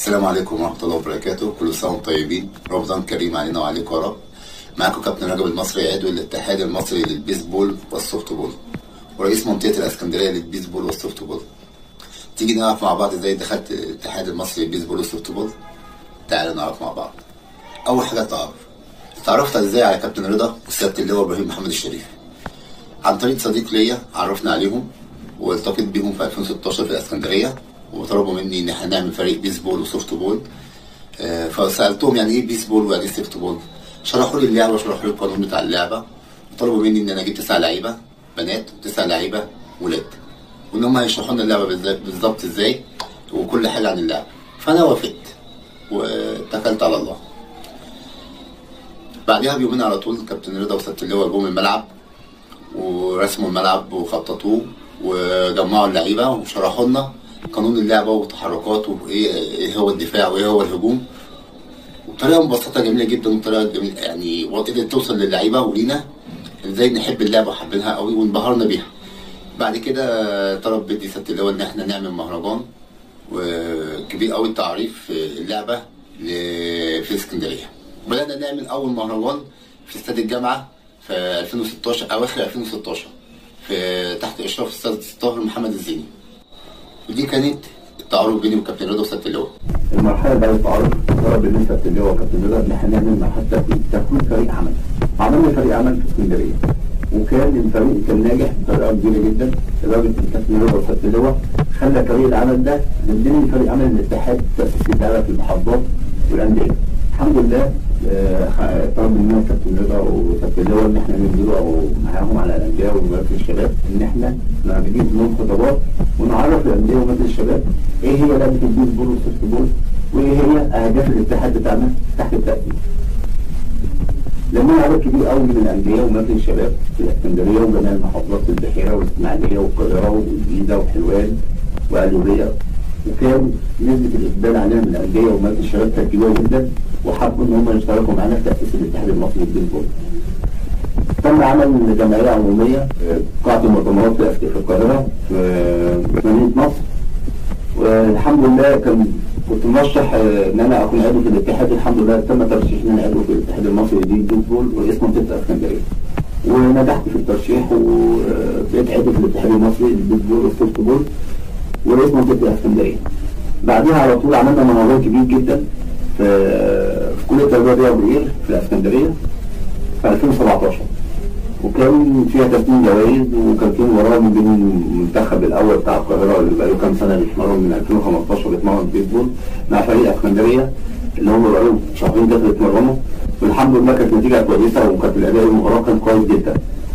السلام عليكم ورحمة الله وبركاته كل سنة وانتم طيبين رمضان كريم علينا وعليكم يا رب معاكم كابتن رجب المصري عضو الاتحاد المصري للبيسبول والسوفت بول ورئيس منطقة الاسكندرية للبيسبول والسوفت بول تيجي نعرف مع بعض ازاي دخلت الاتحاد المصري للبيسبول والسوفت بول تعالوا نعرف مع بعض اول حاجة التعرف اتعرفت ازاي على كابتن رضا وسيادة اللواء ابراهيم محمد الشريف عن طريق صديق ليا عرفنا عليهم والتقيت بيهم في 2016 في الاسكندريه وطلبوا مني ان احنا نعمل فريق بيسبول وسوفت بول آه، فسالتهم يعني ايه بيسبول ويعني ايه سوفت بول شرحوا لي اللعبه وشرحوا لي القانون بتاع اللعبه وطلبوا مني ان انا اجيب تسع لعيبه بنات وتسع لعيبه ولاد وان هم هيشرحوا لنا اللعبه بالذات- بالظبط ازاي وكل حاجه عن اللعبه فانا وافقت واتكلت على الله بعدها بيومين على طول كابتن رضا وسياده اللواء جم الملعب ورسموا الملعب وخططوه وجمعوا اللعيبه وشرحوا لنا قانون اللعبه وتحركاته وايه ايه هو الدفاع وايه هو الهجوم وبطريقه مبسطه جميله جدا وبطريقه جميله يعني وقدرت توصل للعيبه ولينا ازاي نحب اللعبه وحابينها قوي وانبهرنا بيها بعد كده طلب بدي سياده اللواء ان احنا نعمل مهرجان وكبير قوي التعريف اللعبه ل- في اسكندريه بدانا نعمل اول مهرجان في استاد الجامعه في 2016 اواخر 2016 في تحت اشراف الاستاذ طاهر محمد الزيني ودي كانت التعارف بيني وكابتن رضا وسياده اللواء المرحله بعد التعارف طلب بالنسبه للواء وكابتن رضا ان احنا نعمل مرحله تكوين تكوين فريق عمل عملنا فريق عمل في اسكندريه وكان الفريق كان ناجح بطريقه كبيره جدا لدرجه ان كابتن رضا وكابتن اللواء خلى فريق العمل ده من ضمن فريق عمل الاتحاد تاسيس الدعوه في المحافظات والانديه الحمد لله آه، خ- طلب مننا كابتن رضا وكابتن اللواء ان احنا ننزلوا او معاهم على الانديه ومراكز الشباب ان احنا نجيب لهم خطابات ونعرف الانديه ومراكز الشباب ايه هي لعبه البيسبول والسوفت بول وايه هي اهداف الاتحاد بتاعنا تحت التاسيس. لما عدد كبير قوي من الانديه ومراكز الشباب في الاسكندريه وجميع المحافظات في البحيره والاسماعيليه والقاهره والجيزه وحلوان وقليوبيه وكان نسبه الاقبال عليها من الانديه ومراكز الشباب كانت كبيره جدا وحبوا ان هم يشتركوا معانا في تاسيس الاتحاد المصري للبيسبول. تم عمل جمعيه عموميه في قاعه المؤتمرات في في القاهره في مدينه نصر والحمد لله كان كنت مرشح آه، ان انا اكون عضو في الاتحاد الحمد لله تم ترشيح ان انا عضو في الاتحاد المصري للبيسبول ورئيس منطقه اسكندريه ونجحت في الترشيح وبقيت عضو في الاتحاد المصري للبيسبول والسوفت بول ورئيس منطقه اسكندريه بعدها على طول عملنا مهرجان كبير جدا في في كليه التربيه الرياضيه والإير في الاسكندريه في 2017 وكان فيها تسليم جوائز وكان في مباراه ما بين المنتخب الاول بتاع القاهره اللي بقاله كام سنه بيتمرن من 2015 بيتمرن بيسبول مع فريق اسكندريه اللي هم بقالهم شهرين كده بيتمرنوا والحمد لله كانت نتيجه كويسه وكانت الاداء المباراه كان كويس جدا.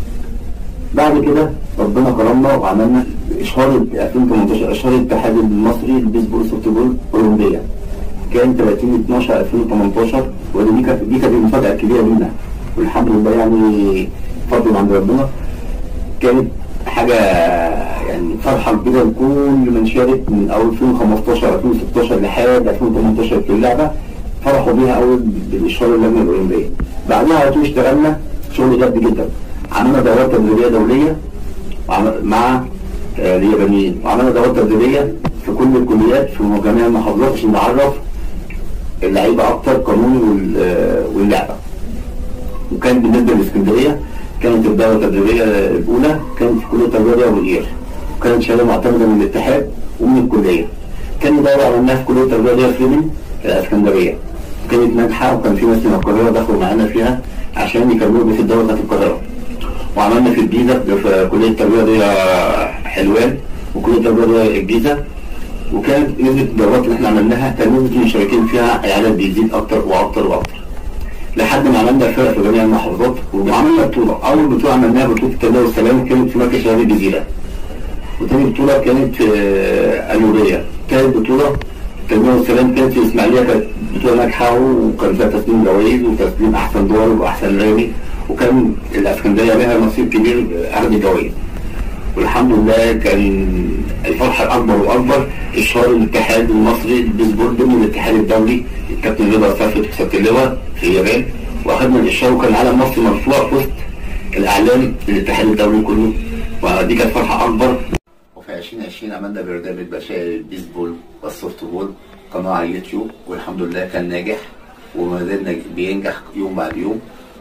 بعد كده ربنا كرمنا وعملنا اشهار 2018 اشهار الاتحاد المصري للبيسبول سوفت بول اولمبيه. كان 30 12 2018 ودي كانت دي كانت المفاجاه الكبيره لينا والحمد لله يعني فضل من عند ربنا كانت حاجه يعني فرحه كبيره لكل من شارك من اول 2015 2016 لحد 2018 في اللعبه فرحوا بيها اول بالاشهار اللجنه الاولمبيه بعدها على طول اشتغلنا شغل جد جدا عملنا دورات تدريبيه دوليه وعم- مع آه، اليابانيين وعملنا دورات تدريبيه في كل الكليات في جميع المحافظات عشان نعرف اللعيبه اكتر قانون وال- آه، واللعبه وكان بالنسبه للاسكندريه كانت الدوره التدريبيه الاولى كانت في كليه التربيه والإير وكانت شهاده معتمده من الاتحاد ومن الكليه كان دوره عملناها في كليه التربيه فليمن في الاسكندريه كانت ناجحه وكان في ناس من القاهره دخلوا معانا فيها عشان يكملوا في الدوره بتاعت القاهره وعملنا في الجيزه في كليه التربيه دي حلوان وكليه التربيه دي الجيزه وكانت نسبه الدورات اللي احنا عملناها كان نسبه المشاركين فيها العدد بيزيد اكتر واكتر واكتر لحد ما عملنا فرق في جميع المحافظات وعملنا بطوله اول بطوله عملناها بطوله التربيه والسلام كانت في مركز شباب الجزيره وتاني بطوله كانت في آه، النوبيه تالت بطوله التربيه والسلام كانت في الاسماعيليه كانت بطوله ناجحه وكان فيها تسليم جوائز وتسليم احسن دول واحسن لاعبين وكان الاسكندريه لها نصيب كبير اخذ الجوائز والحمد لله كان الفرحه الاكبر واكبر اشهار الاتحاد المصري للبيسبول ضمن الاتحاد الدولي الكابتن رضا سافر في اللواء في اليابان واخدنا الاشهار وكان علم مصر مرفوع في وسط الاعلام للاتحاد الدولي كله ودي كانت فرحه اكبر وفي 2020 2020 عملنا برنامج بشائر البيسبول والسوفت بول قناه على اليوتيوب والحمد لله كان ناجح وما زلنا بينجح يوم بعد يوم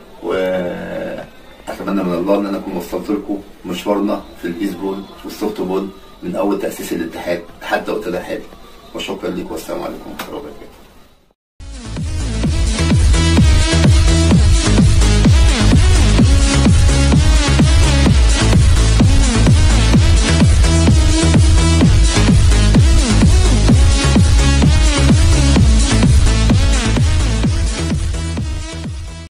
واتمنى من الله ان انا اكون وصلت لكم مشوارنا في البيسبول والسوفت بول من اول تاسيس الاتحاد حتى وقتنا الحالي وشكرا لكم والسلام عليكم ورحمه الله وبركاته